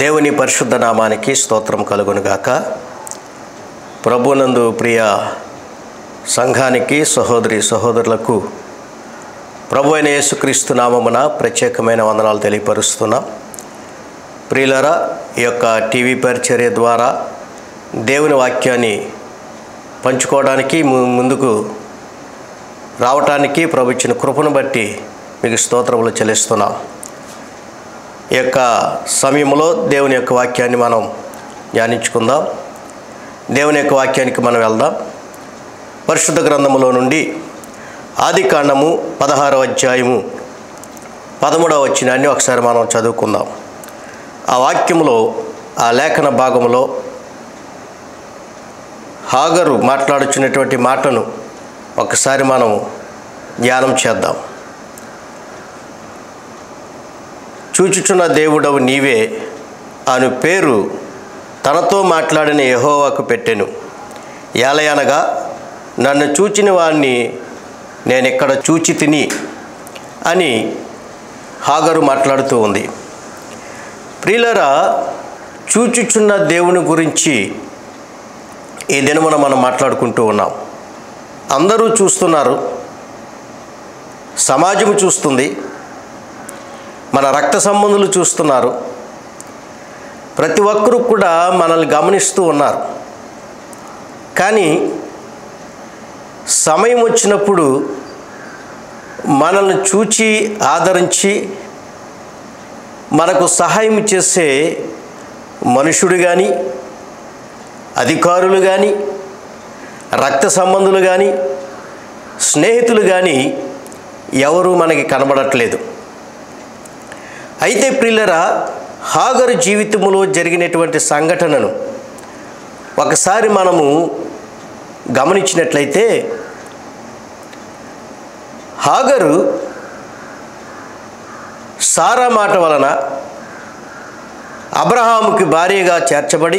దేవుని పరిశుద్ధ నామానికి స్తోత్రం కలుగునుగాక ప్రభునందు ప్రియ సంఘానికి సహోదరి సహోదరులకు ప్రభు అయిన యేసుక్రీస్తు నామమున ప్రత్యేకమైన వందనాలు తెలియపరుస్తున్నాం ప్రియులరా ఈ యొక్క టీవీ పరిచర్య ద్వారా దేవుని వాక్యాన్ని పంచుకోవడానికి ము- ముందుకు రావటానికి ప్రభు ఇచ్చిన కృపను బట్టి మీకు స్తోత్రములు చెల్లిస్తున్నాం ఈ యొక్క సమయంలో దేవుని యొక్క వాక్యాన్ని మనం ధ్యానించుకుందాం దేవుని యొక్క వాక్యానికి మనం వెళ్దాం పరిశుద్ధ గ్రంథములో నుండి ఆది కాండము పదహారవ అధ్యాయము పదమూడవ వచ్చినాన్ని ఒకసారి మనం చదువుకుందాం ఆ వాక్యములో ఆ లేఖన భాగములో హాగరు మాట్లాడుచున్నటువంటి మాటను ఒకసారి మనం ధ్యానం చేద్దాం చూచుచున్న దేవుడవు నీవే అను పేరు తనతో మాట్లాడిన యెహోవాకు పెట్టెను ఏలయనగా నన్ను చూచిన వాడిని నేను ఇక్కడ చూచి తిని అని హాగరు మాట్లాడుతూ ఉంది ప్రియులరా చూచుచున్న దేవుని గురించి ఈ దినమున మనం మాట్లాడుకుంటూ ఉన్నాం అందరూ చూస్తున్నారు సమాజము చూస్తుంది మన రక్త సంబంధులు చూస్తున్నారు ప్రతి ఒక్కరూ కూడా మనల్ని గమనిస్తూ ఉన్నారు కానీ సమయం వచ్చినప్పుడు మనల్ని చూచి ఆదరించి మనకు సహాయం చేసే మనుషుడు కానీ అధికారులు కానీ రక్త సంబంధులు కానీ స్నేహితులు కానీ ఎవరూ మనకి కనబడట్లేదు అయితే ప్రిల్లరా హాగరు జీవితంలో జరిగినటువంటి సంఘటనను ఒకసారి మనము గమనించినట్లయితే హాగరు సారా మాట వలన అబ్రహాముకి భార్యగా చేర్చబడి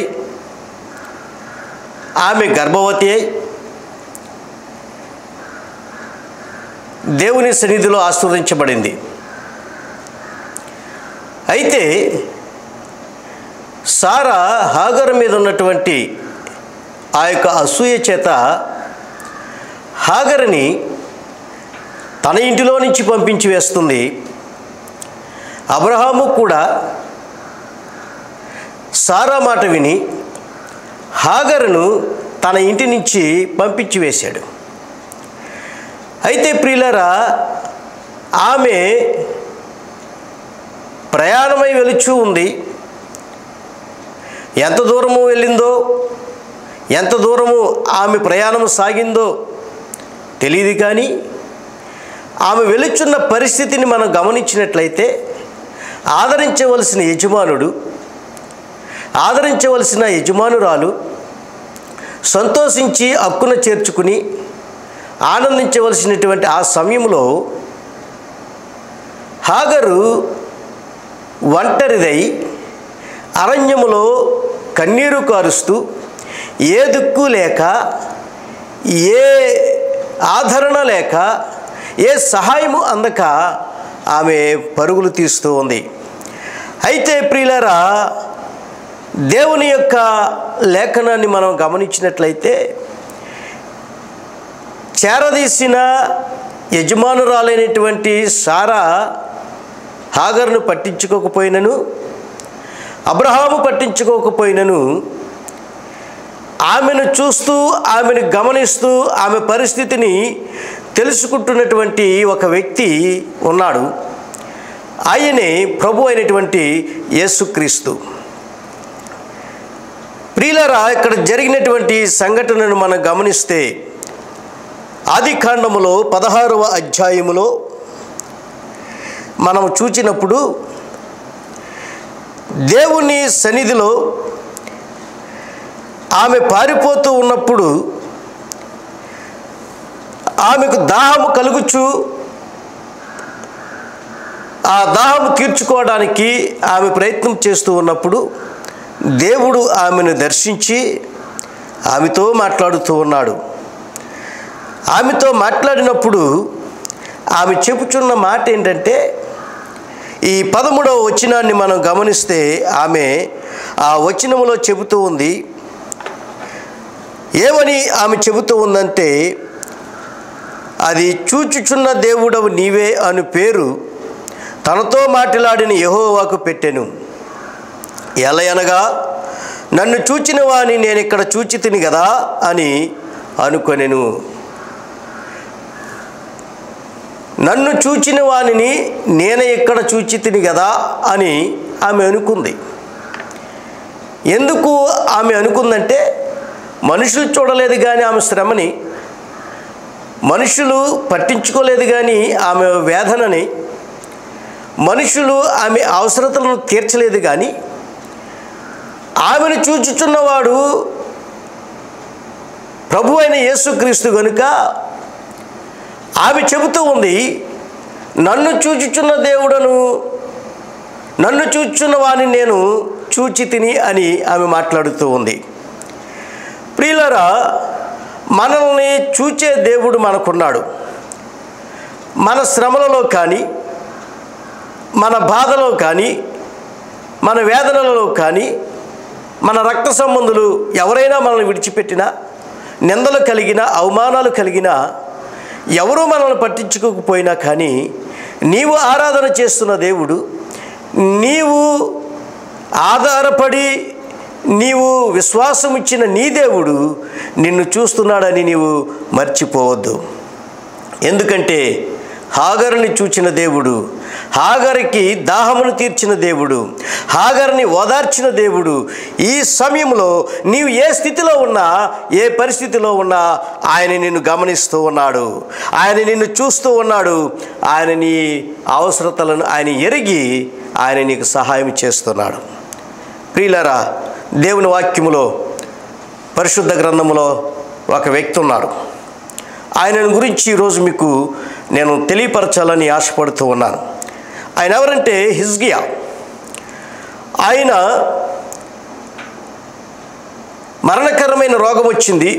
ఆమె గర్భవతి అయి దేవుని సన్నిధిలో ఆస్వాదించబడింది అయితే సారా హాగర్ మీద ఉన్నటువంటి ఆ యొక్క అసూయ చేత హాగర్ని తన ఇంటిలో నుంచి పంపించి వేస్తుంది అబ్రహాము కూడా సారా మాట విని హాగరును తన ఇంటి నుంచి పంపించి వేశాడు అయితే ప్రియులరా ఆమె ప్రయాణమై వెలుచూ ఉంది ఎంత దూరము వెళ్ళిందో ఎంత దూరము ఆమె ప్రయాణం సాగిందో తెలియదు కానీ ఆమె వెలుచున్న పరిస్థితిని మనం గమనించినట్లయితే ఆదరించవలసిన యజమానుడు ఆదరించవలసిన యజమానురాలు సంతోషించి హక్కున చేర్చుకుని ఆనందించవలసినటువంటి ఆ సమయంలో హాగరు ఒంటరిదై అరణ్యములో కన్నీరు కారుస్తూ ఏ దిక్కు లేక ఏ ఆదరణ లేక ఏ సహాయము అందక ఆమె పరుగులు తీస్తూ ఉంది అయితే ప్రియులరా దేవుని యొక్క లేఖనాన్ని మనం గమనించినట్లయితే చేరదీసిన యజమానురాలైనటువంటి సారా హాగర్ను పట్టించుకోకపోయినను అబ్రహాము పట్టించుకోకపోయినను ఆమెను చూస్తూ ఆమెను గమనిస్తూ ఆమె పరిస్థితిని తెలుసుకుంటున్నటువంటి ఒక వ్యక్తి ఉన్నాడు ఆయనే ప్రభు అయినటువంటి యేసుక్రీస్తు ప్రియులరా ఇక్కడ జరిగినటువంటి సంఘటనను మనం గమనిస్తే ఆది కాండములో పదహారవ అధ్యాయములో మనం చూచినప్పుడు దేవుని సన్నిధిలో ఆమె పారిపోతూ ఉన్నప్పుడు ఆమెకు దాహము కలుగుచు ఆ దాహము తీర్చుకోవడానికి ఆమె ప్రయత్నం చేస్తూ ఉన్నప్పుడు దేవుడు ఆమెను దర్శించి ఆమెతో మాట్లాడుతూ ఉన్నాడు ఆమెతో మాట్లాడినప్పుడు ఆమె చెప్పుచున్న మాట ఏంటంటే ఈ పదమూడవ వచనాన్ని మనం గమనిస్తే ఆమె ఆ వచనములో చెబుతూ ఉంది ఏమని ఆమె చెబుతూ ఉందంటే అది చూచుచున్న దేవుడవు నీవే అను పేరు తనతో మాట్లాడిన యహోవాకు పెట్టెను ఎలయనగా నన్ను చూచిన వాని నేను ఇక్కడ చూచి తిని కదా అని అనుకొనెను నన్ను చూచిన వానిని నేనే ఇక్కడ చూచి తిని కదా అని ఆమె అనుకుంది ఎందుకు ఆమె అనుకుందంటే మనుషులు చూడలేదు కానీ ఆమె శ్రమని మనుషులు పట్టించుకోలేదు కానీ ఆమె వేదనని మనుషులు ఆమె అవసరతలను తీర్చలేదు కానీ ఆమెను చూచుచున్నవాడు ప్రభు అయిన యేసుక్రీస్తు కనుక ఆమె చెబుతూ ఉంది నన్ను చూచుచున్న దేవుడను నన్ను చూచుచున్న వాని నేను చూచి తిని అని ఆమె మాట్లాడుతూ ఉంది ప్రియులరా మనల్ని చూచే దేవుడు మనకున్నాడు మన శ్రమలలో కానీ మన బాధలో కానీ మన వేదనలలో కానీ మన రక్త సంబంధులు ఎవరైనా మనల్ని విడిచిపెట్టినా నిందలు కలిగిన అవమానాలు కలిగిన ఎవరూ మనల్ని పట్టించుకోకపోయినా కానీ నీవు ఆరాధన చేస్తున్న దేవుడు నీవు ఆధారపడి నీవు విశ్వాసం ఇచ్చిన నీ దేవుడు నిన్ను చూస్తున్నాడని నీవు మర్చిపోవద్దు ఎందుకంటే హాగరుని చూచిన దేవుడు హాగరికి దాహమును తీర్చిన దేవుడు హాగర్ని ఓదార్చిన దేవుడు ఈ సమయంలో నీవు ఏ స్థితిలో ఉన్నా ఏ పరిస్థితిలో ఉన్నా ఆయన నిన్ను గమనిస్తూ ఉన్నాడు ఆయన నిన్ను చూస్తూ ఉన్నాడు ఆయన నీ అవసరతలను ఆయన ఎరిగి ఆయన నీకు సహాయం చేస్తున్నాడు ప్రియులరా దేవుని వాక్యములో పరిశుద్ధ గ్రంథములో ఒక వ్యక్తి ఉన్నాడు ఆయనను గురించి ఈరోజు మీకు నేను తెలియపరచాలని ఆశపడుతూ ఉన్నాను ఆయన ఎవరంటే హిజ్గియా ఆయన మరణకరమైన రోగం వచ్చింది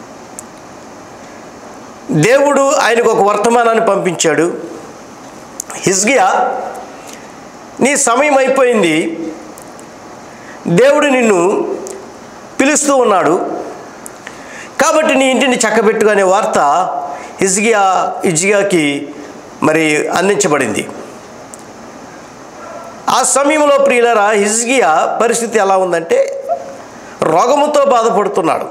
దేవుడు ఆయనకు ఒక వర్తమానాన్ని పంపించాడు హిజ్గియా నీ సమయం అయిపోయింది దేవుడు నిన్ను పిలుస్తూ ఉన్నాడు కాబట్టి నీ ఇంటిని చక్కబెట్టుకు అనే వార్త హిజ్గియా హిజ్గియాకి మరి అందించబడింది ఆ సమయంలో ప్రియులరా హిజ్గియా పరిస్థితి ఎలా ఉందంటే రోగముతో బాధపడుతున్నాడు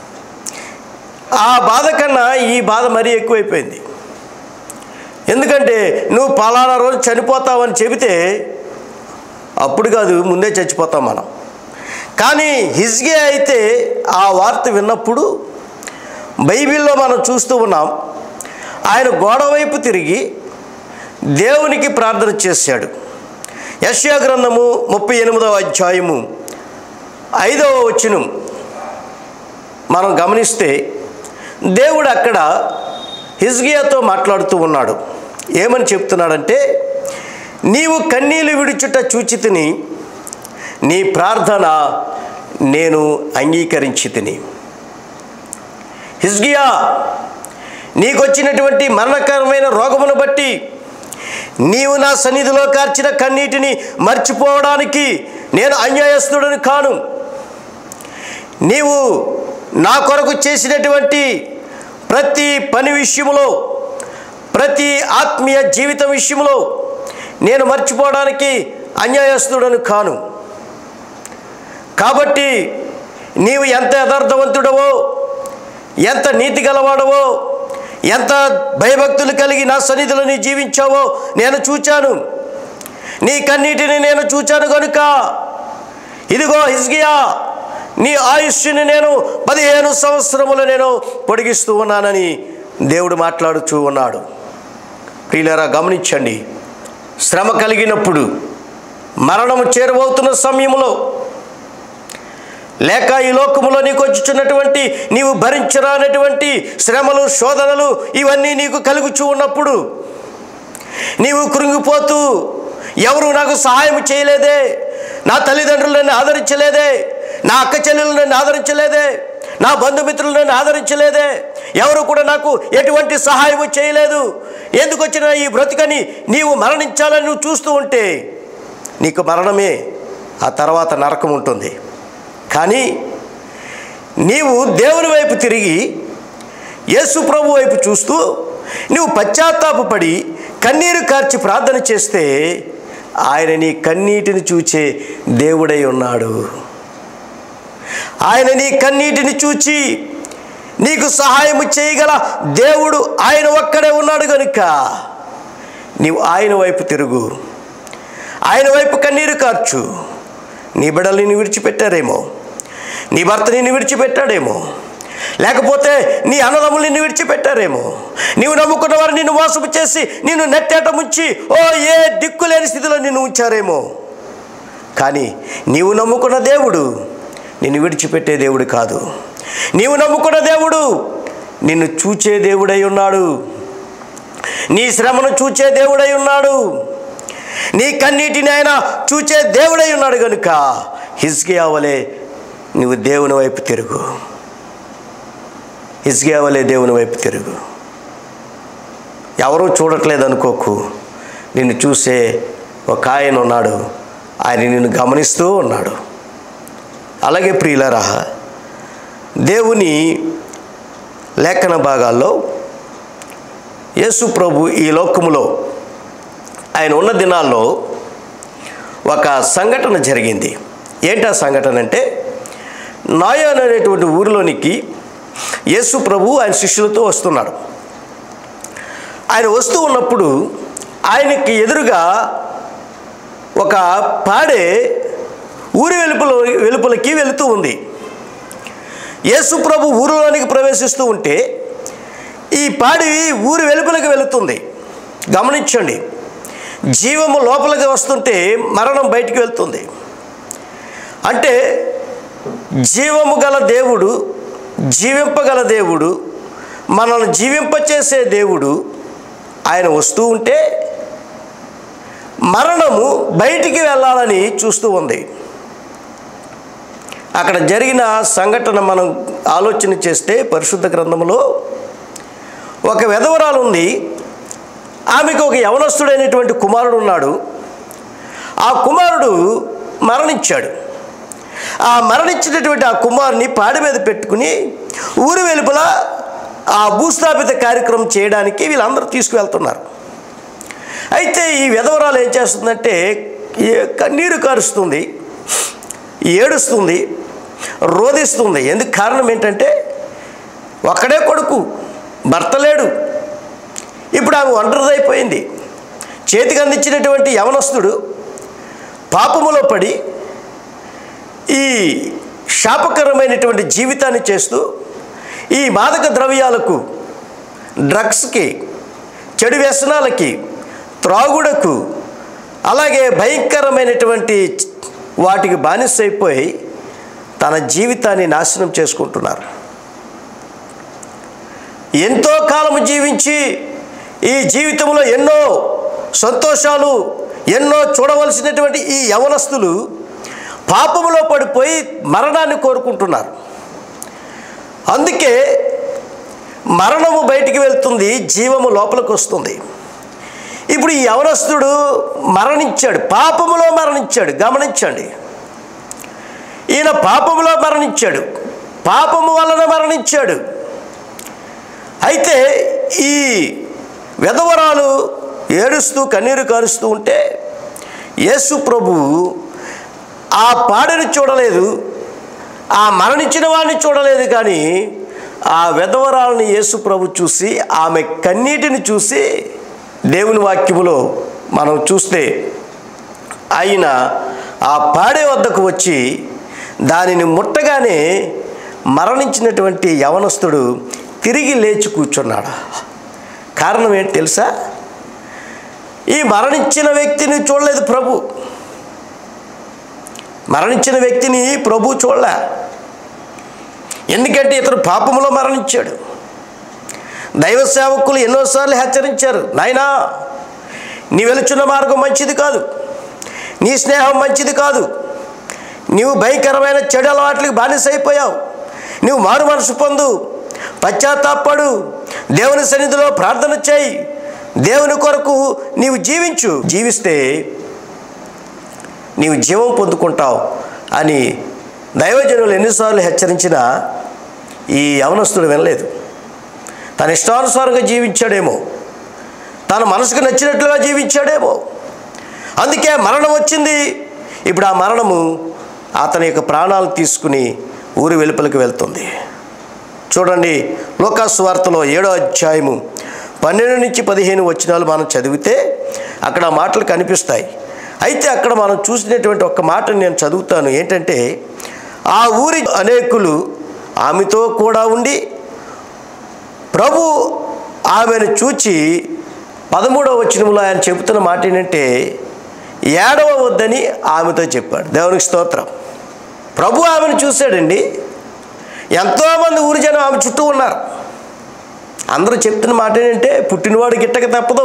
ఆ బాధ కన్నా ఈ బాధ మరీ ఎక్కువైపోయింది ఎందుకంటే నువ్వు పలానా రోజు చనిపోతావని చెబితే అప్పుడు కాదు ముందే చచ్చిపోతాం మనం కానీ హిజ్గే అయితే ఆ వార్త విన్నప్పుడు బైబిల్లో మనం చూస్తూ ఉన్నాం ఆయన గోడ వైపు తిరిగి దేవునికి ప్రార్థన చేశాడు యశ్యా గ్రంథము ముప్పై ఎనిమిదవ అధ్యాయము ఐదవ వచనం మనం గమనిస్తే దేవుడు అక్కడ హిజ్గియాతో మాట్లాడుతూ ఉన్నాడు ఏమని చెప్తున్నాడంటే నీవు కన్నీళ్ళు విడుచుట చూచి తిని నీ ప్రార్థన నేను అంగీకరించి తిని హిజ్గియా నీకొచ్చినటువంటి మరణకరమైన రోగమును బట్టి నీవు నా సన్నిధిలో కార్చిన కన్నీటిని మర్చిపోవడానికి నేను అన్యాయస్తుడని కాను నీవు నా కొరకు చేసినటువంటి ప్రతి పని విషయంలో ప్రతి ఆత్మీయ జీవితం విషయంలో నేను మర్చిపోవడానికి అన్యాయస్తుడను కాను కాబట్టి నీవు ఎంత యథార్థవంతుడవో ఎంత నీతి గలవాడవో ఎంత భయభక్తులు కలిగి నా సన్నిధిలో నీ జీవించావో నేను చూచాను నీ కన్నీటిని నేను చూచాను కనుక ఇదిగో హిజ్గియా నీ ఆయుష్ని నేను పదిహేను సంవత్సరములు నేను పొడిగిస్తూ ఉన్నానని దేవుడు మాట్లాడుతూ ఉన్నాడు ప్రియులరా గమనించండి శ్రమ కలిగినప్పుడు మరణము చేరువవుతున్న సమయంలో లేక ఈ లోకములో నీకు వచ్చుచున్నటువంటి నీవు భరించరానటువంటి శ్రమలు శోధనలు ఇవన్నీ నీకు కలుగుచూ ఉన్నప్పుడు నీవు కృంగిపోతూ ఎవరు నాకు సహాయం చేయలేదే నా తల్లిదండ్రులు నన్ను ఆదరించలేదే నా అక్క చెల్లెలు నన్ను ఆదరించలేదే నా బంధుమిత్రులు నన్ను ఆదరించలేదే ఎవరు కూడా నాకు ఎటువంటి సహాయం చేయలేదు ఎందుకు వచ్చిన ఈ బ్రతుకని నీవు మరణించాలని నువ్వు చూస్తూ ఉంటే నీకు మరణమే ఆ తర్వాత నరకం ఉంటుంది కానీ నీవు దేవుని వైపు తిరిగి యేసు ప్రభు వైపు చూస్తూ నువ్వు పశ్చాత్తాపపడి కన్నీరు కార్చి ప్రార్థన చేస్తే ఆయన నీ కన్నీటిని చూచే దేవుడై ఉన్నాడు ఆయన నీ కన్నీటిని చూచి నీకు సహాయం చేయగల దేవుడు ఆయన ఒక్కడే ఉన్నాడు కనుక నీవు ఆయన వైపు తిరుగు ఆయన వైపు కన్నీరు కార్చు నీ బిడ్డలు నిన్ను విడిచిపెట్టారేమో నీ భర్త నిన్ను విడిచిపెట్టాడేమో లేకపోతే నీ అన్నదమ్ములు నిన్ను విడిచిపెట్టారేమో నీవు నమ్ముకున్న వారు నిన్ను మోసము చేసి నిన్ను నెట్టేట ముంచి ఓ ఏ దిక్కులేని స్థితిలో నిన్ను ఉంచారేమో కానీ నీవు నమ్ముకున్న దేవుడు నిన్ను విడిచిపెట్టే దేవుడు కాదు నీవు నమ్ముకున్న దేవుడు నిన్ను చూచే దేవుడై ఉన్నాడు నీ శ్రమను చూచే దేవుడై ఉన్నాడు నీ కన్నీటిని ఆయన చూచే దేవుడై ఉన్నాడు కనుక హిజ్కియా వలె నువ్వు దేవుని వైపు తిరుగు హిజ్కియా వలె దేవుని వైపు తిరుగు ఎవరూ చూడట్లేదు అనుకోకు నిన్ను చూసే ఒక ఆయన ఉన్నాడు ఆయన నిన్ను గమనిస్తూ ఉన్నాడు అలాగే ప్రియులరా దేవుని లేఖన భాగాల్లో యేసు ప్రభు ఈ లోకములో ఆయన ఉన్న దినాల్లో ఒక సంఘటన జరిగింది ఏంటి ఆ సంఘటన అంటే నాయాన్ అనేటువంటి ఊరిలోనికి యేసు ప్రభు ఆయన శిష్యులతో వస్తున్నాడు ఆయన వస్తూ ఉన్నప్పుడు ఆయనకి ఎదురుగా ఒక పాడే ఊరి వెలుపుల వెలుపులకి వెళుతూ ఉంది యేసు ప్రభు ఊరిలోనికి ప్రవేశిస్తూ ఉంటే ఈ పాడి ఊరి వెలుపలకి వెళుతుంది గమనించండి జీవము లోపలికి వస్తుంటే మరణం బయటికి వెళ్తుంది అంటే జీవము గల దేవుడు జీవింపగల దేవుడు మనల్ని జీవింపచేసే దేవుడు ఆయన వస్తూ ఉంటే మరణము బయటికి వెళ్ళాలని చూస్తూ ఉంది అక్కడ జరిగిన సంఘటన మనం ఆలోచన చేస్తే పరిశుద్ధ గ్రంథంలో ఒక వెధవరాలు ఉంది ఆమెకు ఒక యవనస్తుడైనటువంటి కుమారుడు ఉన్నాడు ఆ కుమారుడు మరణించాడు ఆ మరణించినటువంటి ఆ కుమారుని పాడి మీద పెట్టుకుని ఊరి వెలుపల ఆ భూస్థాపిత కార్యక్రమం చేయడానికి వీళ్ళందరూ తీసుకువెళ్తున్నారు అయితే ఈ విధవరాలు ఏం చేస్తుందంటే ఏ- కన్నీరు కారుస్తుంది ఏడుస్తుంది రోధిస్తుంది ఎందుకు కారణం ఏంటంటే ఒక్కడే కొడుకు భర్త లేడు ఇప్పుడు ఆమె ఒంటరిదైపోయింది చేతికి అందించినటువంటి యవనస్తుడు పాపములో పడి ఈ శాపకరమైనటువంటి జీవితాన్ని చేస్తూ ఈ మాదక ద్రవ్యాలకు డ్రగ్స్కి చెడు వ్యసనాలకి త్రాగుడకు అలాగే భయంకరమైనటువంటి వాటికి బానిసైపోయి తన జీవితాన్ని నాశనం చేసుకుంటున్నారు ఎంతో కాలము జీవించి ఈ జీవితంలో ఎన్నో సంతోషాలు ఎన్నో చూడవలసినటువంటి ఈ యవనస్తులు పాపములో పడిపోయి మరణాన్ని కోరుకుంటున్నారు అందుకే మరణము బయటికి వెళ్తుంది జీవము లోపలికి వస్తుంది ఇప్పుడు ఈ యవనస్తుడు మరణించాడు పాపములో మరణించాడు గమనించండి ఈయన పాపములో మరణించాడు పాపము వలన మరణించాడు అయితే ఈ విధవరాలు ఏడుస్తూ కన్నీరు కారుస్తూ ఉంటే యేసు ప్రభు ఆ పాడని చూడలేదు ఆ మరణించిన వాడిని చూడలేదు కానీ ఆ విధవరాలని యేసు ప్రభు చూసి ఆమె కన్నీటిని చూసి దేవుని వాక్యములో మనం చూస్తే ఆయన ఆ పాడే వద్దకు వచ్చి దానిని ముట్టగానే మరణించినటువంటి యవనస్తుడు తిరిగి లేచి కూర్చున్నాడు కారణం ఏంటి తెలుసా ఈ మరణించిన వ్యక్తిని చూడలేదు ప్రభు మరణించిన వ్యక్తిని ప్రభు చూడలే ఎందుకంటే ఇతను పాపములో మరణించాడు దైవ సేవకులు ఎన్నోసార్లు హెచ్చరించారు నాయనా నీ వెలుచున్న మార్గం మంచిది కాదు నీ స్నేహం మంచిది కాదు నీవు భయంకరమైన చెడు అలవాట్లకు బానిసైపోయావు నువ్వు మారు మనసు పొందు పశ్చాత్తాపడు దేవుని సన్నిధిలో ప్రార్థన చేయి దేవుని కొరకు నీవు జీవించు జీవిస్తే నీవు జీవం పొందుకుంటావు అని దైవజనులు ఎన్నిసార్లు హెచ్చరించినా ఈ యవనస్తుడు వినలేదు తన ఇష్టానుసారంగా జీవించాడేమో తన మనసుకు నచ్చినట్లుగా జీవించాడేమో అందుకే మరణం వచ్చింది ఇప్పుడు ఆ మరణము అతని యొక్క ప్రాణాలు తీసుకుని ఊరి వెలుపలికి వెళ్తుంది చూడండి లోకాసు వార్తలో ఏడో అధ్యాయము పన్నెండు నుంచి పదిహేను వచనాలు మనం చదివితే అక్కడ ఆ మాటలు కనిపిస్తాయి అయితే అక్కడ మనం చూసినటువంటి ఒక మాటను నేను చదువుతాను ఏంటంటే ఆ ఊరి అనేకులు ఆమెతో కూడా ఉండి ప్రభు ఆమెను చూచి పదమూడవ వచనంలో ఆయన చెబుతున్న మాట ఏంటంటే ఏడవ వద్దని ఆమెతో చెప్పాడు దేవునికి స్తోత్రం ప్రభు ఆమెను చూశాడండి ఎంతోమంది ఊరి జనం ఆమె చుట్టూ ఉన్నారు అందరూ చెప్తున్న మాట ఏంటంటే పుట్టినవాడు గిట్టక తప్పదు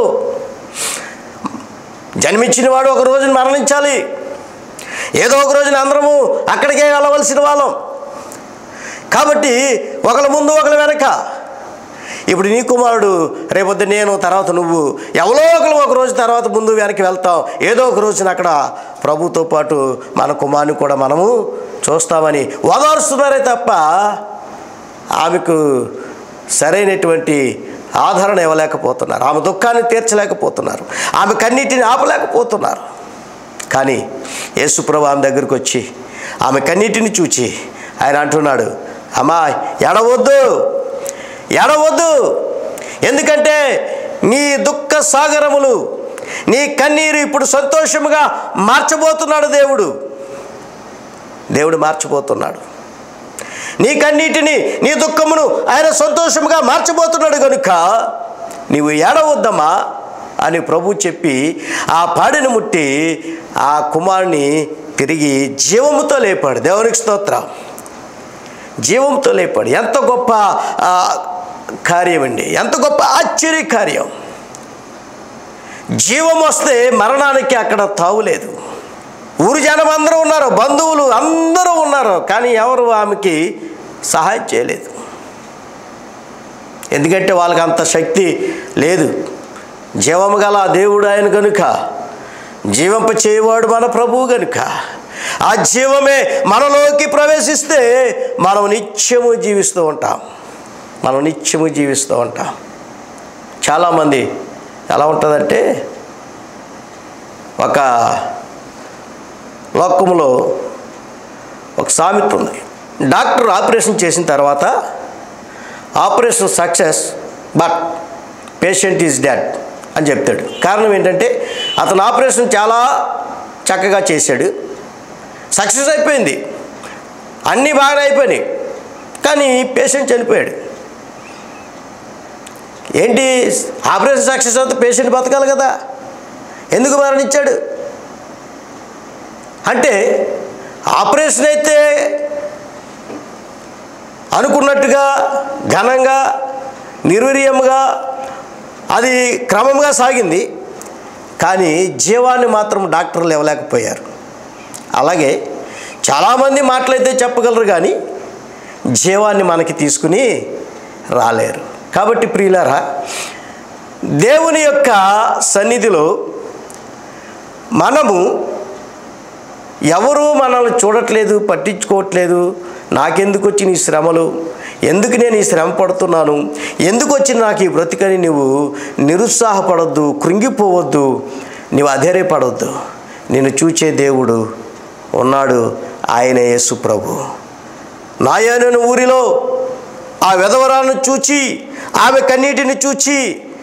జన్మించిన వాడు ఒక రోజున మరణించాలి ఏదో ఒక రోజున అందరము అక్కడికే వెళ్ళవలసిన వాళ్ళం కాబట్టి ఒకళ్ళ ముందు ఒకళ్ళ వెనక ఇప్పుడు నీ కుమారుడు రేపొద్దు నేను తర్వాత నువ్వు ఎవరో ఒకరు ఒక రోజు తర్వాత ముందు వెనక్కి వెళ్తాం ఏదో ఒక రోజున అక్కడ ప్రభుతో పాటు మన కుమారుని కూడా మనము చూస్తామని ఓదారుస్తున్నారే తప్ప ఆమెకు సరైనటువంటి ఆదరణ ఇవ్వలేకపోతున్నారు ఆమె దుఃఖాన్ని తీర్చలేకపోతున్నారు ఆమె కన్నీటిని ఆపలేకపోతున్నారు కానీ యేసుప్రభు ఆమె దగ్గరికి వచ్చి ఆమె కన్నీటిని చూచి ఆయన అంటున్నాడు అమ్మా ఎడవద్దు ఎడవద్దు ఎందుకంటే నీ దుఃఖ సాగరములు నీ కన్నీరు ఇప్పుడు సంతోషముగా మార్చబోతున్నాడు దేవుడు దేవుడు మార్చబోతున్నాడు నీ కన్నీటిని నీ దుఃఖమును ఆయన సంతోషముగా మార్చబోతున్నాడు కనుక నీవు ఏడవద్దమ్మా అని ప్రభు చెప్పి ఆ పాడిని ముట్టి ఆ కుమారుని తిరిగి జీవముతో లేపాడు దేవునికి స్తోత్రం జీవంతో లేపాడు ఎంత గొప్ప ఆ, కార్యం అండి ఎంత గొప్ప ఆశ్చర్య కార్యం జీవం వస్తే మరణానికి అక్కడ తావులేదు ఊరు జనం అందరూ ఉన్నారు బంధువులు అందరూ ఉన్నారు కానీ ఎవరు ఆమెకి సహాయం చేయలేదు ఎందుకంటే వాళ్ళకి అంత శక్తి లేదు జీవము గల ఆ దేవుడు ఆయన కనుక జీవంప చేయవాడు మన ప్రభువు కనుక ఆ జీవమే మనలోకి ప్రవేశిస్తే మనం నిత్యము జీవిస్తూ ఉంటాం మనం నిత్యము జీవిస్తూ ఉంటాం చాలామంది ఎలా ఉంటుందంటే ఒక లోకములో ఒక సామెత ఉంది డాక్టర్ ఆపరేషన్ చేసిన తర్వాత operation success but patient is dead అని చెప్తాడు కారణం ఏంటంటే అతను ఆపరేషన్ చాలా చక్కగా చేశాడు సక్సెస్ అయిపోయింది అన్నీ బాగానే అయిపోయినాయి కానీ పేషెంట్ చనిపోయాడు ఏంటి ఆపరేషన్ సక్సెస్ అవుతే పేషెంట్ బతకాలి కదా ఎందుకు మరణించాడు అంటే ఆపరేషన్ అయితే అనుకున్నట్టుగా ఘనంగా నిర్వీర్యంగా అది క్రమంగా సాగింది కానీ జీవాన్ని మాత్రం డాక్టర్లు ఇవ్వలేకపోయారు అలాగే చాలామంది మాటలైతే చెప్పగలరు కానీ జీవాన్ని మనకి తీసుకుని రాలేరు కాబట్టి ప్రియులారా దేవుని యొక్క సన్నిధిలో మనము ఎవరు మనల్ని చూడట్లేదు పట్టించుకోవట్లేదు నాకెందుకు వచ్చిన ఈ శ్రమలు ఎందుకు నేను ఈ శ్రమ పడుతున్నాను ఎందుకు వచ్చిన నాకు ఈ బ్రతికని నువ్వు నిరుత్సాహపడొద్దు కృంగిపోవద్దు నువ్వు అధైర్యపడొద్దు నిన్ను చూచే దేవుడు ఉన్నాడు ఆయన యేసు ప్రభు నాయనను ఊరిలో ఆ విధవరాలను చూచి ఆమె కన్నీటిని చూచి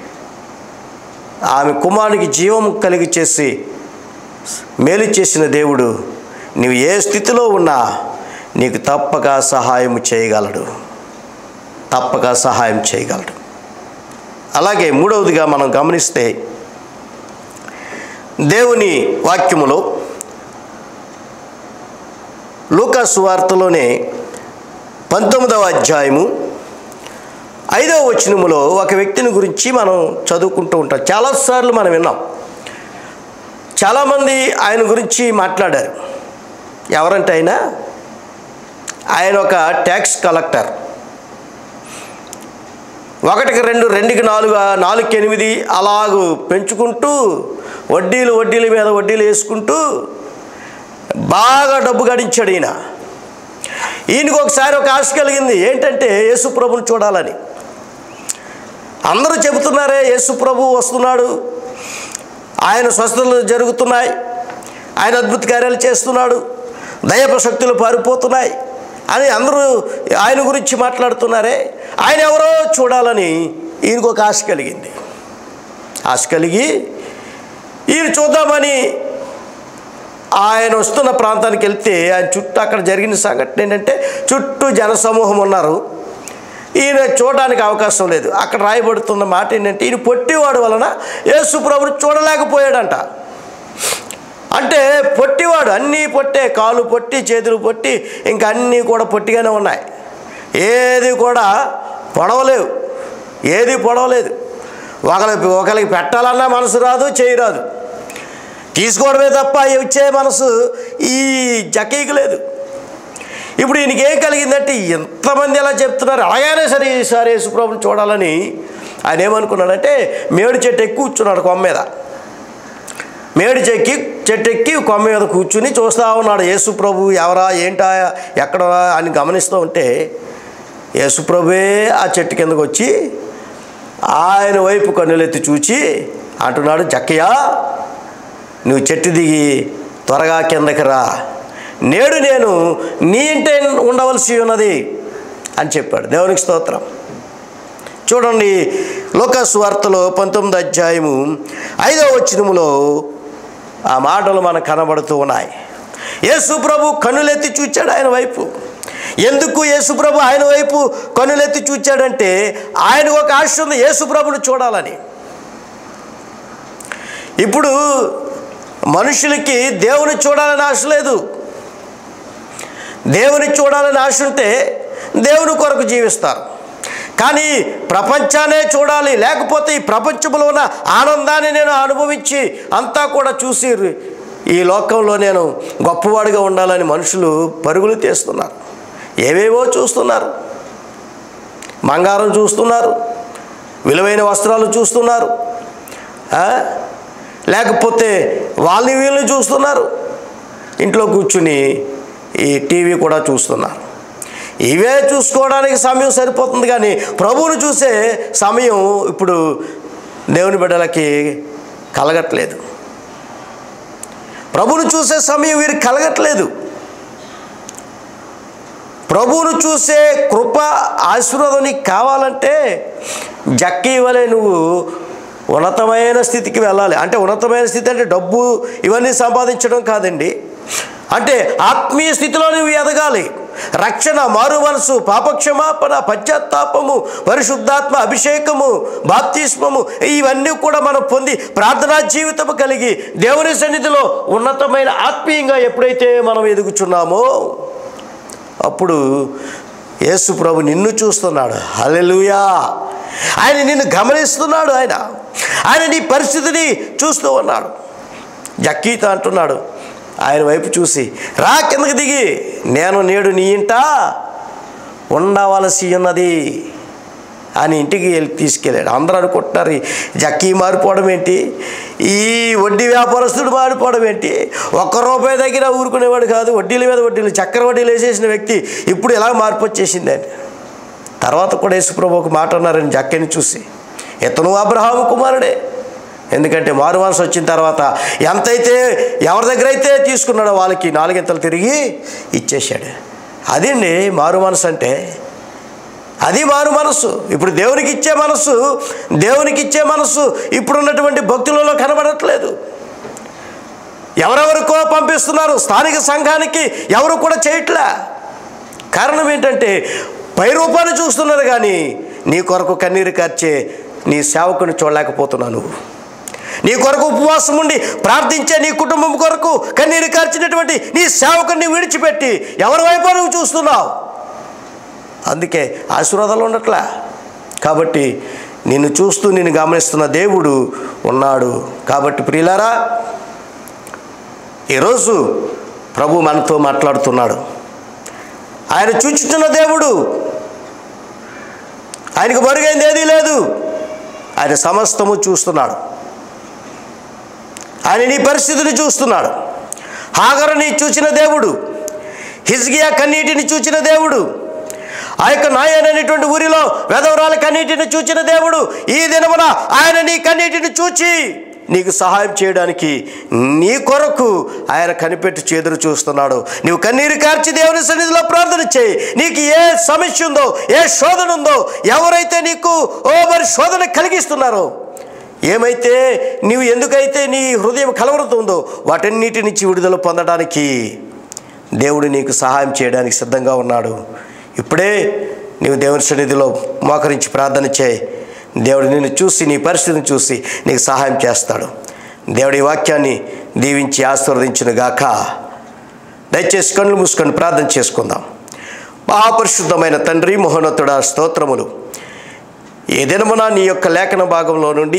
ఆమె కుమారునికి జీవం కలిగి చేసి మేలు చేసిన దేవుడు నీవు ఏ స్థితిలో ఉన్నా నీకు తప్పక సహాయం చేయగలడు తప్పక సహాయం చేయగలడు అలాగే మూడవదిగా మనం గమనిస్తే దేవుని వాక్యములో లూకాసు వార్తలోనే పంతొమ్మిదవ అధ్యాయము ఐదవ వచనములో ఒక వ్యక్తిని గురించి మనం చదువుకుంటూ ఉంటాం చాలాసార్లు మనం విన్నాం చాలామంది ఆయన గురించి మాట్లాడారు ఎవరంటే ఆయన ఆయన ఒక ట్యాక్స్ కలెక్టర్ ఒకటికి రెండు రెండుకి నాలుగు నాలుగుకి ఎనిమిది అలాగూ పెంచుకుంటూ వడ్డీలు వడ్డీల మీద వడ్డీలు వేసుకుంటూ బాగా డబ్బు గడించాడు ఈయన ఈయనకు ఒకసారి ఒక ఆశ కలిగింది ఏంటంటే యేసు ప్రభుని చూడాలని అందరూ చెబుతున్నారే యేసు ప్రభు వస్తున్నాడు ఆయన స్వస్థతలు జరుగుతున్నాయి ఆయన అద్భుత కార్యాలు చేస్తున్నాడు దయపశక్తులు పారిపోతున్నాయి అని అందరూ ఆయన గురించి మాట్లాడుతున్నారే ఆయన ఎవరో చూడాలని ఈయనకు ఒక ఆశ కలిగింది ఆశ కలిగి ఈయన చూద్దామని ఆయన వస్తున్న ప్రాంతానికి వెళ్తే ఆయన చుట్టూ అక్కడ జరిగిన సంఘటన ఏంటంటే చుట్టూ జనసమూహం ఉన్నారు ఈయన చూడడానికి అవకాశం లేదు అక్కడ రాయబడుతున్న మాట ఏంటంటే ఈయన పొట్టివాడు వలన యేసు ప్రభుని చూడలేకపోయాడంట అంటే పొట్టివాడు అన్నీ పొట్టే కాలు పొట్టి చేతులు పొట్టి ఇంకా అన్నీ కూడా పొట్టిగానే ఉన్నాయి ఏది కూడా పొడవలేవు ఏది పొడవలేదు ఒకరికి ఒకరికి పెట్టాలన్నా మనసు రాదు చేయి రాదు తీసుకోవడమే తప్ప వచ్చే మనసు ఈ జక్కీకి లేదు ఇప్పుడు ఈయనకి ఏం కలిగిందంటే ఎంతమంది ఎలా చెప్తున్నారు అలాగైనా సరే ఈసారి యేసుప్రభుని చూడాలని ఆయన ఏమనుకున్నాడంటే మేడు చెట్టు ఎక్కి కూర్చున్నాడు కొమ్మ మీద మేడు చెక్కి చెట్టు ఎక్కి కొమ్మ మీద కూర్చుని చూస్తూ ఉన్నాడు యేసుప్రభు ఎవరా ఏంటా ఎక్కడ అని గమనిస్తూ ఉంటే యేసుప్రభువే ఆ చెట్టు కిందకు వచ్చి ఆయన వైపు కన్నులెత్తి చూచి అంటున్నాడు జక్కయ్య నువ్వు చెట్టు దిగి త్వరగా కిందకి రా నేడు నేను నీ ఇంటే ఉండవలసి ఉన్నది అని చెప్పాడు దేవునికి స్తోత్రం చూడండి లోకస్ వార్తలో పంతొమ్మిది అధ్యాయము ఐదవ వచనములో ఆ మాటలు మనకు కనబడుతూ ఉన్నాయి యేసు ప్రభు కన్నులెత్తి చూచాడు ఆయన వైపు ఎందుకు యేసు ప్రభు ఆయన వైపు కన్నులెత్తి చూచాడంటే ఆయన ఒక ఆశ ఉంది యేసు ప్రభుని చూడాలని ఇప్పుడు మనుషులకి దేవుని చూడాలని ఆశ లేదు దేవుని చూడాలని ఆశ ఉంటే దేవుని కొరకు జీవిస్తారు కానీ ప్రపంచాన్నే చూడాలి లేకపోతే ఈ ప్రపంచంలో ఉన్న ఆనందాన్ని నేను అనుభవించి అంతా కూడా చూసి ఈ లోకంలో నేను గొప్పవాడిగా ఉండాలని మనుషులు పరుగులు తీస్తున్నారు ఏవేవో చూస్తున్నారు బంగారం చూస్తున్నారు విలువైన వస్త్రాలు చూస్తున్నారు ఆ? లేకపోతే వాళ్ళని వీళ్ళని చూస్తున్నారు ఇంట్లో కూర్చుని ఈ టీవీ కూడా చూస్తున్నారు ఇవే చూసుకోవడానికి సమయం సరిపోతుంది కానీ ప్రభువును చూసే సమయం ఇప్పుడు దేవుని బిడ్డలకి కలగట్లేదు ప్రభువును చూసే సమయం వీరికి కలగట్లేదు ప్రభువును చూసే కృప ఆశీర్వాదం నీకు కావాలంటే జక్క ఇవ్వలే నువ్వు ఉన్నతమైన స్థితికి వెళ్ళాలి అంటే ఉన్నతమైన స్థితి అంటే డబ్బు ఇవన్నీ సంపాదించడం కాదండి అంటే ఆత్మీయ స్థితిలో నువ్వు ఎదగాలి రక్షణ మారు మనసు పాపక్షమాపణ పశ్చాత్తాపము పరిశుద్ధాత్మ అభిషేకము బాప్తిస్మము ఇవన్నీ కూడా మనం పొంది ప్రార్థనా జీవితము కలిగి దేవుని సన్నిధిలో ఉన్నతమైన ఆత్మీయంగా ఎప్పుడైతే మనం ఎదుగుచున్నామో అప్పుడు యేసు ప్రభు నిన్ను చూస్తున్నాడు హల్లెలూయా ఆయన నిన్ను గమనిస్తున్నాడు ఆయన ఆయన నీ పరిస్థితిని చూస్తూ ఉన్నాడు జక్కీతో అంటున్నాడు ఆయన వైపు చూసి రా కిందకి దిగి నేను నేడు నీ ఇంట ఉండవలసి ఉన్నది అని ఇంటికి వెళ్ళి తీసుకెళ్ళాడు అందరూ అనుకుంటున్నారు "ఈ జక్కీ మారిపోవడం ఏంటి ఈ వడ్డీ వ్యాపారస్తుడు మారిపోవడం ఏంటి ఒక్క రూపాయి దగ్గర ఊరుకునేవాడు కాదు వడ్డీల మీద వడ్డీలు చక్కెర వడ్డీలు వేసేసిన వ్యక్తి ఇప్పుడు ఎలా మార్పు వచ్చేసింది అని తర్వాత కూడా యేసుప్రభు ఒక మాట అన్నారని జక్కని చూసి ఇతను అబ్రహాము కుమారుడే ఎందుకంటే మారు మనసు వచ్చిన తర్వాత ఎంతైతే ఎవరి దగ్గర అయితే తీసుకున్నాడో వాళ్ళకి నాలుగింతలు తిరిగి ఇచ్చేశాడు అదండి మారు మనసు అంటే అది మారు మనసు ఇప్పుడు దేవునికి ఇచ్చే మనసు దేవునికి ఇచ్చే మనసు ఇప్పుడున్నటువంటి భక్తులలో కనబడట్లేదు ఎవరెవరికో పంపిస్తున్నారు స్థానిక సంఘానికి ఎవరు కూడా చేయట్లే కారణం ఏంటంటే పై రూపాన్ని చూస్తున్నారు కానీ నీ కొరకు కన్నీరు కార్చే నీ సేవకుని చూడలేకపోతున్నావు నువ్వు నీ కొరకు ఉపవాసం ఉండి ప్రార్థించే నీ కుటుంబం కొరకు కన్నీరు కార్చినటువంటి నీ సేవకుని విడిచిపెట్టి ఎవరి వైపు నువ్వు చూస్తున్నావు అందుకే ఆశీర్వాదాలు ఉండట్లే కాబట్టి నిన్ను చూస్తూ నిన్ను గమనిస్తున్న దేవుడు ఉన్నాడు కాబట్టి ప్రియులారా ఈరోజు ప్రభు మనతో మాట్లాడుతున్నాడు ఆయన చూచుతున్న దేవుడు ఆయనకు మరుగైంది ఏదీ లేదు ఆయన సమస్తము చూస్తున్నాడు ఆయన నీ పరిస్థితిని చూస్తున్నాడు హాగరుని చూచిన దేవుడు హిజ్గియా కన్నీటిని చూచిన దేవుడు ఆ యొక్క నాయన అనేటువంటి ఊరిలో వెదవరాల కన్నీటిని చూచిన దేవుడు ఈ దినమున ఆయన నీ కన్నీటిని చూచి నీకు సహాయం చేయడానికి నీ కొరకు ఆయన కనిపెట్టి చేదురు చూస్తున్నాడు నీవు కన్నీరు కార్చి దేవుని సన్నిధిలో ప్రార్థన చేయి నీకు ఏ సమస్య ఉందో ఏ శోధన ఉందో ఎవరైతే నీకు ఓ మరి శోధన కలిగిస్తున్నారో ఏమైతే నీవు ఎందుకైతే నీ హృదయం కలవరుతుందో వాటన్నిటి నుంచి విడుదల పొందడానికి దేవుడు నీకు సహాయం చేయడానికి సిద్ధంగా ఉన్నాడు ఇప్పుడే నీవు దేవుని సన్నిధిలో మోకరించి ప్రార్థన చేయి దేవుడు నిన్ను చూసి నీ పరిస్థితిని చూసి నీకు సహాయం చేస్తాడు దేవుడి వాక్యాన్ని దీవించి ఆశీర్వదించును గాక దయచేసి కళ్ళు మూసుకొని ప్రార్థన చేసుకుందాం మహాపరిశుద్ధమైన తండ్రి మహోన్నతుడ స్తోత్రములు ఏ దినమున నీ యొక్క లేఖన భాగంలో నుండి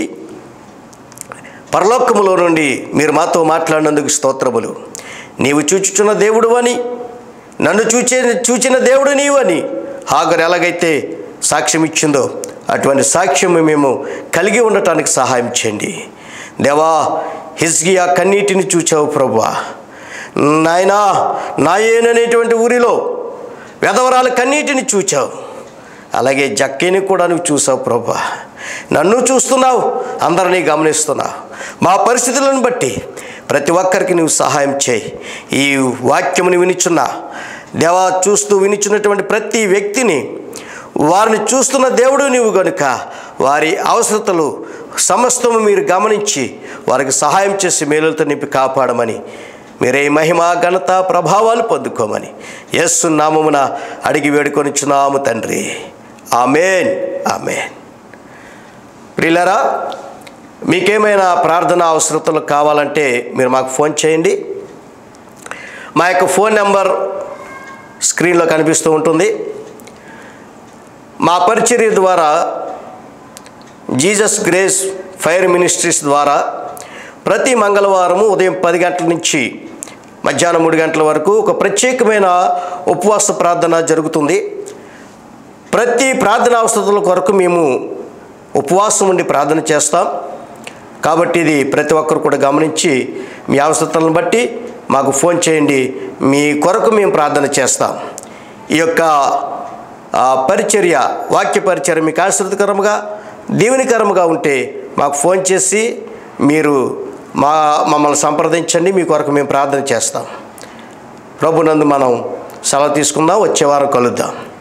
పరలోకములో నుండి మీరు మాతో మాట్లాడినందుకు స్తోత్రములు నీవు చూచుచున్న దేవుడు అని నన్ను చూచే చూచిన దేవుడు నీవు అని హాగర్ ఎలాగైతే సాక్ష్యం ఇచ్చిందో అటువంటి సాక్ష్యం మేము కలిగి ఉండటానికి సహాయం చేయండి దేవా హిజ్గియా కన్నీటిని చూచావు ప్రభువా నాయనా నాయేననేటువంటి ఊరిలో వెధవరాల కన్నీటిని చూచావు అలాగే జక్కేని కూడా నువ్వు చూసావు ప్రభా నన్ను చూస్తున్నావు అందరినీ గమనిస్తున్నావు మా పరిస్థితులను బట్టి ప్రతి ఒక్కరికి నువ్వు సహాయం చేయి ఈ వాక్యముని వినిచున్న దేవా చూస్తూ వినిచున్నటువంటి ప్రతి వ్యక్తిని వారిని చూస్తున్న దేవుడు నీవు గనుక వారి అవసరతలు సమస్తము మీరు గమనించి వారికి సహాయం చేసి మేలులతో నింపి కాపాడమని మీరే మహిమ ఘనత ప్రభావాలు పొందుకోమని యస్సు నామమున అడిగి వేడుకొనిచున్నాము తండ్రి ఆమెన్ ఆమెన్ ప్రియులరా మీకేమైనా ప్రార్థన అవసరతలు కావాలంటే మీరు మాకు ఫోన్ చేయండి మా యొక్క ఫోన్ నెంబర్ స్క్రీన్లో కనిపిస్తూ ఉంటుంది మా పరిచర్య ద్వారా జీసస్ గ్రేస్ ఫైర్ మినిస్ట్రీస్ ద్వారా ప్రతి మంగళవారము ఉదయం పది గంటల నుంచి మధ్యాహ్నం మూడు గంటల వరకు ఒక ప్రత్యేకమైన ఉపవాస ప్రార్థన జరుగుతుంది ప్రతి ప్రార్థన అవసరతల కొరకు మేము ఉపవాసం ఉండి ప్రార్థన చేస్తాం కాబట్టి ఇది ప్రతి ఒక్కరు కూడా గమనించి మీ అవసరతలను బట్టి మాకు ఫోన్ చేయండి మీ కొరకు మేము ప్రార్థన చేస్తాం ఈ యొక్క ఆ, పరిచర్య వాక్య పరిచర్య మీకు ఆశ్రితకరముగా దీవెనికరముగా ఉంటే మాకు ఫోన్ చేసి మీరు మా మమ్మల్ని సంప్రదించండి మీ కొరకు మేము ప్రార్థన చేస్తాం ప్రభునందు మనం సెలవు తీసుకుందాం వచ్చే వారం కలుద్దాం